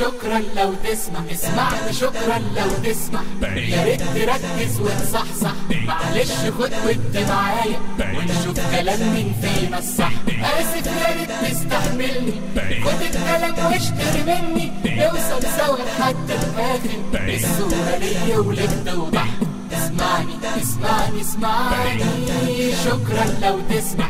شكرا لو تسمع اسمعني شكرا لو تسمع يا ريت تركز وتصحصح معلش خد ودي معايا ونشوف كلام مين فينا الصح اسف يا ريت تستحملني خد الكلام واشتري مني نوصل سوا لحد الاخر الصورة ليا ولك توضح اسمعني اسمعني اسمعني شكرا لو تسمع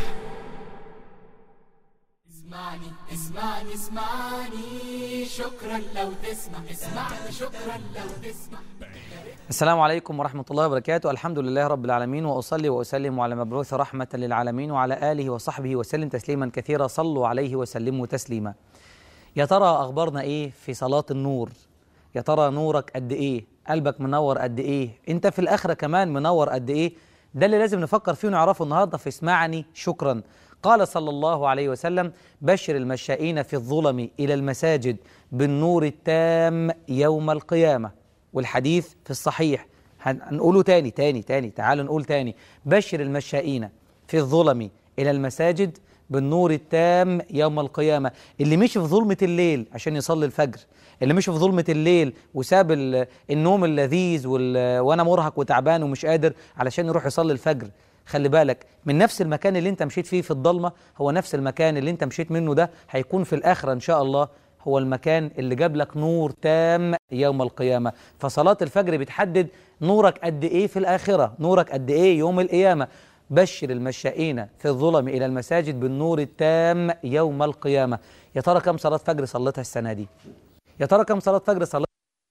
اسمعني اسمعني اسمعني شكرا لو تسمع اسمعني شكرا لو تسمع السلام عليكم ورحمة الله وبركاته الحمد لله رب العالمين وأصلي وأسلم على مبعوث رحمة للعالمين وعلى آله وصحبه وسلم تسليما كثيرا صلوا عليه وسلموا تسليما يا ترى أخبارنا إيه في صلاة النور يا ترى نورك قد إيه قلبك منور قد إيه أنت في الآخرة كمان منور قد إيه ده اللي لازم نفكر فيه ونعرفه النهاردة في اسمعني شكرا قال صلى الله عليه وسلم بشر المشائين في الظلم إلى المساجد بالنور التام يوم القيامة والحديث في الصحيح هنقوله تاني تاني تاني تعالوا نقول تاني بشر المشائين في الظلم إلى المساجد بالنور التام يوم القيامة اللي مشي في ظلمة الليل عشان يصلي الفجر اللي مشي في ظلمة الليل وساب ال- النوم اللذيذ وال... وأنا مرهق وتعبان ومش قادر علشان يروح يصلي الفجر خلي بالك من نفس المكان اللي انت مشيت فيه في الضلمة هو نفس المكان اللي انت مشيت منه ده هيكون في الآخرة إن شاء الله هو المكان اللي جاب لك نور تام يوم القيامة فصلاة الفجر بتحدد نورك قد إيه في الآخرة نورك قد إيه يوم القيامة بشر المشائين في الظلم إلى المساجد بالنور التام يوم القيامة يا ترى كم صلاة فجر صليتها السنة دي يا ترى كم صلاة فجر صليتها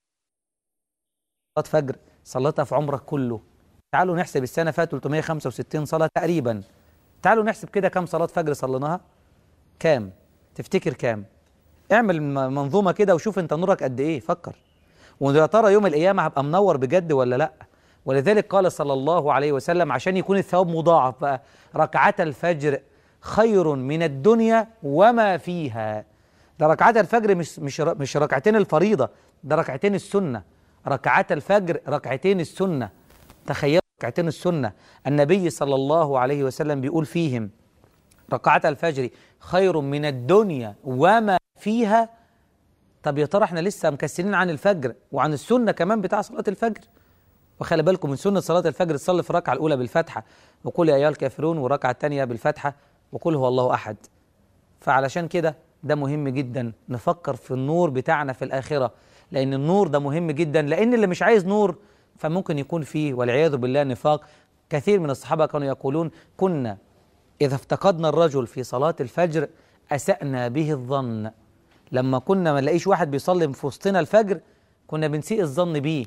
صلاة فجر صليتها في عمرك كله تعالوا نحسب السنة فات 365 صلاة تقريبا تعالوا نحسب كده كم صلاة فجر صليناها كام تفتكر كام اعمل م- منظومة كده وشوف انت نورك قد ايه فكر ويا ترى يوم القيامة هبقى منور بجد ولا لا ولذلك قال صلى الله عليه وسلم عشان يكون الثواب مضاعف بقى ركعة الفجر خير من الدنيا وما فيها ده ركعات الفجر مش مش ر- مش ركعتين الفريضة ده ركعتين السنة ركعات الفجر ركعتين السنة تخيلوا ركعتين السنة النبي صلى الله عليه وسلم بيقول فيهم ركعات الفجر خير من الدنيا وما فيها طب يا ترى احنا لسه مكسلين عن الفجر وعن السنة كمان بتاع صلاة الفجر وخلي بالكم من سنة صلاة الفجر تصلي في الركعة الأولى بالفتحة وقل يا أيها الكافرون والركعة الثانية بالفتحة وقل هو الله أحد فعلشان كده ده مهم جدا نفكر في النور بتاعنا في الآخرة لأن النور ده مهم جدا لأن اللي مش عايز نور فممكن يكون فيه والعياذ بالله نفاق كثير من الصحابة كانوا يقولون كنا إذا افتقدنا الرجل في صلاة الفجر أسأنا به الظن لما كنا ما نلاقيش واحد بيصلي في وسطنا الفجر كنا بنسيء الظن بيه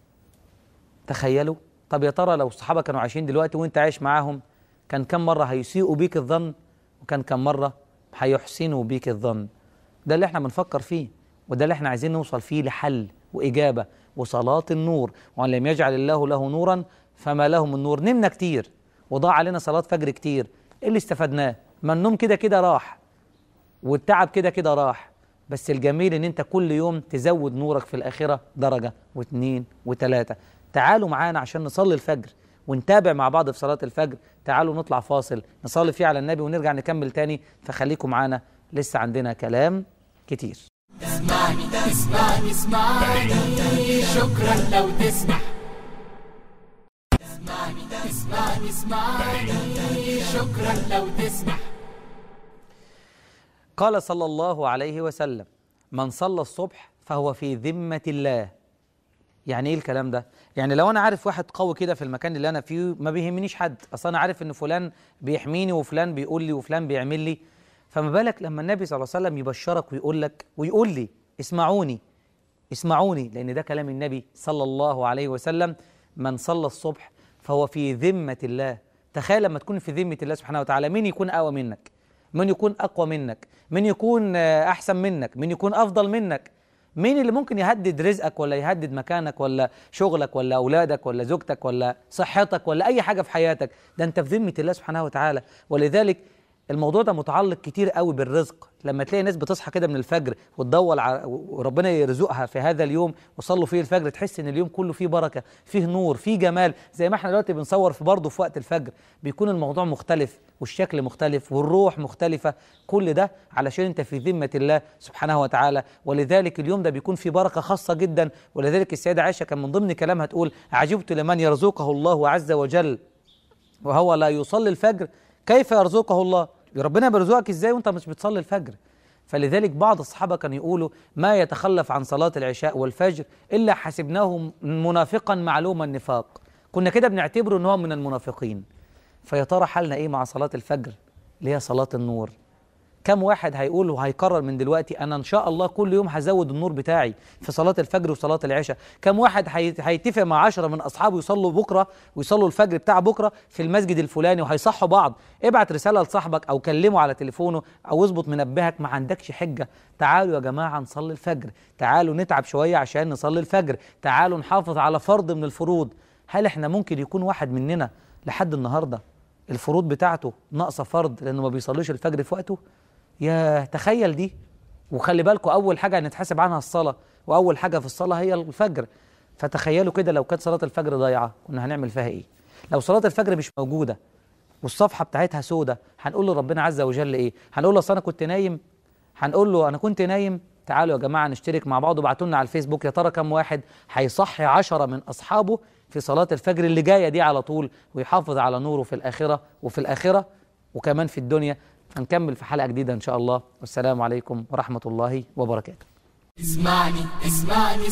تخيلوا طب يا ترى لو الصحابة كانوا عايشين دلوقتي وانت عايش معاهم كان كم مرة هيسيئوا بيك الظن وكان كم مرة هيحسنوا بيك الظن ده اللي احنا بنفكر فيه وده اللي احنا عايزين نوصل فيه لحل وإجابة وصلاة النور وأن لم يجعل الله له نورا فما له من نور نمنا كتير وضاع علينا صلاة فجر كتير ايه اللي استفدناه ما النوم كده كده راح والتعب كده كده راح بس الجميل ان انت كل يوم تزود نورك في الاخره درجه واثنين وثلاثه تعالوا معانا عشان نصلي الفجر ونتابع مع بعض في صلاه الفجر تعالوا نطلع فاصل نصلي فيه على النبي ونرجع نكمل تاني فخليكم معانا لسه عندنا كلام كتير اسمعني اسمعني اسمعني شكرا لو تسمع اسمعني اسمعني اسمعني شكرا لو تسمع قال صلى الله عليه وسلم من صلى الصبح فهو في ذمة الله يعني ايه الكلام ده يعني لو انا عارف واحد قوي كده في المكان اللي انا فيه ما بيهمنيش حد اصل انا عارف ان فلان بيحميني وفلان بيقول لي وفلان بيعمل لي فما بالك لما النبي صلى الله عليه وسلم يبشرك ويقول لك ويقول لي اسمعوني اسمعوني لان ده كلام النبي صلى الله عليه وسلم من صلى الصبح فهو في ذمة الله تخيل لما تكون في ذمة الله سبحانه وتعالى مين يكون أقوى منك مين يكون أقوى منك مين يكون آه، أحسن منك مين يكون أفضل منك مين اللي ممكن يهدد رزقك ولا يهدد مكانك ولا شغلك ولا أولادك ولا زوجتك ولا صحتك ولا أي حاجة في حياتك ده أنت في ذمة الله سبحانه وتعالى ولذلك الموضوع ده متعلق كتير قوي بالرزق لما تلاقي ناس بتصحى كده من الفجر وتدور على وربنا يرزقها في هذا اليوم وصلوا فيه الفجر تحس ان اليوم كله فيه بركه فيه نور فيه جمال زي ما احنا دلوقتي بنصور في برضه في وقت الفجر بيكون الموضوع مختلف والشكل مختلف والروح مختلفه كل ده علشان انت في ذمه الله سبحانه وتعالى ولذلك اليوم ده بيكون فيه بركه خاصه جدا ولذلك السيده عائشه كان من ضمن كلامها تقول عجبت لمن يرزقه الله عز وجل وهو لا يصلي الفجر كيف يرزقه الله ربنا بيرزقك ازاي وانت مش بتصلي الفجر فلذلك بعض الصحابه كانوا يقولوا ما يتخلف عن صلاه العشاء والفجر الا حسبناه منافقا معلوم النفاق كنا كده بنعتبره ان هو من المنافقين فيا ترى حالنا ايه مع صلاه الفجر اللي هي صلاه النور كم واحد هيقول وهيقرر من دلوقتي انا ان شاء الله كل يوم هزود النور بتاعي في صلاه الفجر وصلاه العشاء كم واحد هي- هيتفق مع عشرة من اصحابه يصلوا بكره ويصلوا الفجر بتاع بكره في المسجد الفلاني وهيصحوا بعض ابعت رساله لصاحبك او كلمه على تليفونه او اظبط منبهك ما عندكش حجه تعالوا يا جماعه نصلي الفجر تعالوا نتعب شويه عشان نصلي الفجر تعالوا نحافظ على فرض من الفروض هل احنا ممكن يكون واحد مننا لحد النهارده الفروض بتاعته ناقصه فرض لانه ما بيصليش الفجر في وقته يا تخيل دي وخلي بالكم اول حاجه هنتحاسب عنها الصلاه واول حاجه في الصلاه هي الفجر فتخيلوا كده لو كانت صلاه الفجر ضايعه كنا هنعمل فيها ايه لو صلاه الفجر مش موجوده والصفحه بتاعتها سودة هنقول لربنا عز وجل ايه هنقول له اصل انا كنت نايم هنقول له انا كنت نايم تعالوا يا جماعه نشترك مع بعض وابعتوا لنا على الفيسبوك يا ترى كم واحد هيصحي عشرة من اصحابه في صلاه الفجر اللي جايه دي على طول ويحافظ على نوره في الاخره وفي الاخره وكمان في الدنيا هنكمل في حلقه جديده ان شاء الله والسلام عليكم ورحمه الله وبركاته اسمعني اسمعني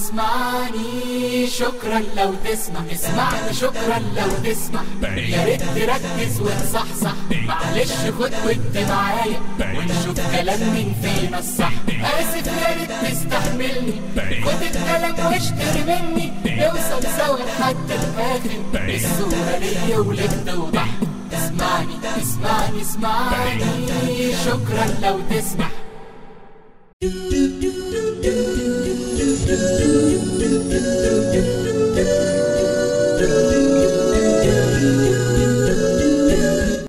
اسمعني شكرا لو تسمع اسمعني شكرا لو تسمع يا ريت تركز وتصحصح معلش خد ودي معايا ونشوف كلام مين فينا الصح اسف يا ريت تستحملني خد الكلام واشتري مني نوصل سوا لحد الاخر الصورة ليا ولك توضح اسمعني اسمعني اسمعني شكرا لو تسمع